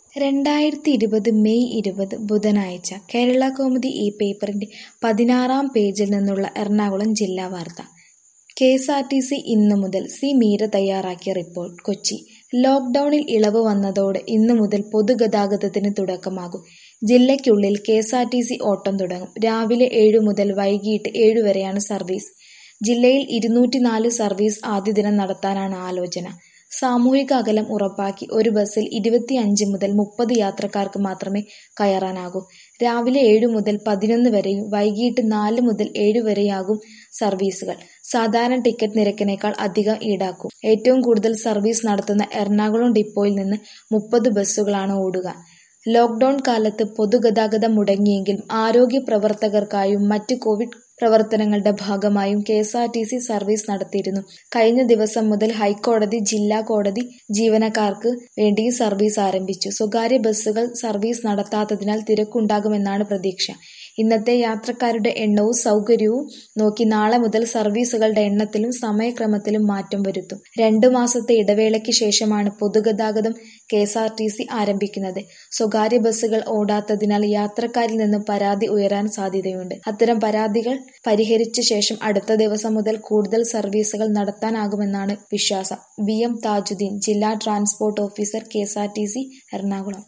രണ്ടായിരത്തി ഇരുപത് മെയ് ഇരുപത് ബുധനാഴ്ച കേരളകൗമുദി ഈ പേപ്പറിന്റെ പതിനാറാം പേജിൽ നിന്നുള്ള എറണാകുളം ജില്ലാ വാർത്ത K S R T C ഇന്നു മുതൽ സി മീര തയ്യാറാക്കിയ റിപ്പോർട്ട് കൊച്ചി ലോക്ഡൌണിൽ ഇളവ് വന്നതോടെ ഇന്നു മുതൽ പൊതുഗതാഗതത്തിന് തുടക്കമാകും ജില്ലയ്ക്കുള്ളിൽ K S R T C ഓട്ടം തുടങ്ങും രാവിലെ ഏഴു മുതൽ വൈകിട്ട് ഏഴു വരെയാണ് സർവീസ് ജില്ലയിൽ ഇരുന്നൂറ്റിനാല് സർവീസ് ആദ്യ ദിനം നടത്താനാണ് ആലോചന സാമൂഹിക അകലം ഉറപ്പാക്കി ഒരു ബസ്സിൽ ഇരുപത്തിയഞ്ച് മുതൽ മുപ്പത് യാത്രക്കാർക്ക് മാത്രമേ കയറാനാകൂ രാവിലെ ഏഴു മുതൽ പതിനൊന്ന് വരെയും വൈകിട്ട് നാല് മുതൽ ഏഴ് വരെയാകും സർവീസുകൾ സാധാരണ ടിക്കറ്റ് നിരക്കിനേക്കാൾ അധികം ഈടാക്കും ഏറ്റവും കൂടുതൽ സർവീസ് നടത്തുന്ന എറണാകുളം ഡിപ്പോയിൽ നിന്ന് മുപ്പത് ബസ്സുകളാണ് ഓടുക ലോക്ഡൌൺ കാലത്ത് പൊതുഗതാഗതം മുടങ്ങിയെങ്കിലും ആരോഗ്യ പ്രവർത്തകർക്കായും മറ്റ് കോവിഡ് പ്രവർത്തനങ്ങളുടെ ഭാഗമായും K S R T C service നടത്തിയിരുന്നു കഴിഞ്ഞ ദിവസം മുതൽ ഹൈക്കോടതി ജില്ലാ കോടതി ജീവനക്കാർക്ക് വേണ്ടിയും സർവീസ് ആരംഭിച്ചു സ്വകാര്യ ബസ്സുകൾ സർവീസ് നടത്താത്തതിനാൽ തിരക്കുണ്ടാകുമെന്നാണ് പ്രതീക്ഷ ഇന്നത്തെ യാത്രക്കാരുടെ എണ്ണവും സൗകര്യവും നോക്കി നാളെ മുതൽ സർവീസുകളുടെ എണ്ണത്തിലും സമയക്രമത്തിലും മാറ്റം വരുത്തും രണ്ടു മാസത്തെ ഇടവേളയ്ക്ക് ശേഷമാണ് പൊതുഗതാഗതം K S R T C ആരംഭിക്കുന്നത് സ്വകാര്യ ബസ്സുകൾ ഓടാത്തതിനാൽ യാത്രക്കാരിൽ നിന്ന് പരാതി ഉയരാൻ സാധ്യതയുണ്ട് അത്തരം പരാതികൾ പരിഹരിച്ച ശേഷം അടുത്ത ദിവസം മുതൽ കൂടുതൽ സർവീസുകൾ നടത്താനാകുമെന്നാണ് വിശ്വാസം വി എം താജുദ്ദീൻ ജില്ലാ transport officer K S R T C Ernakulam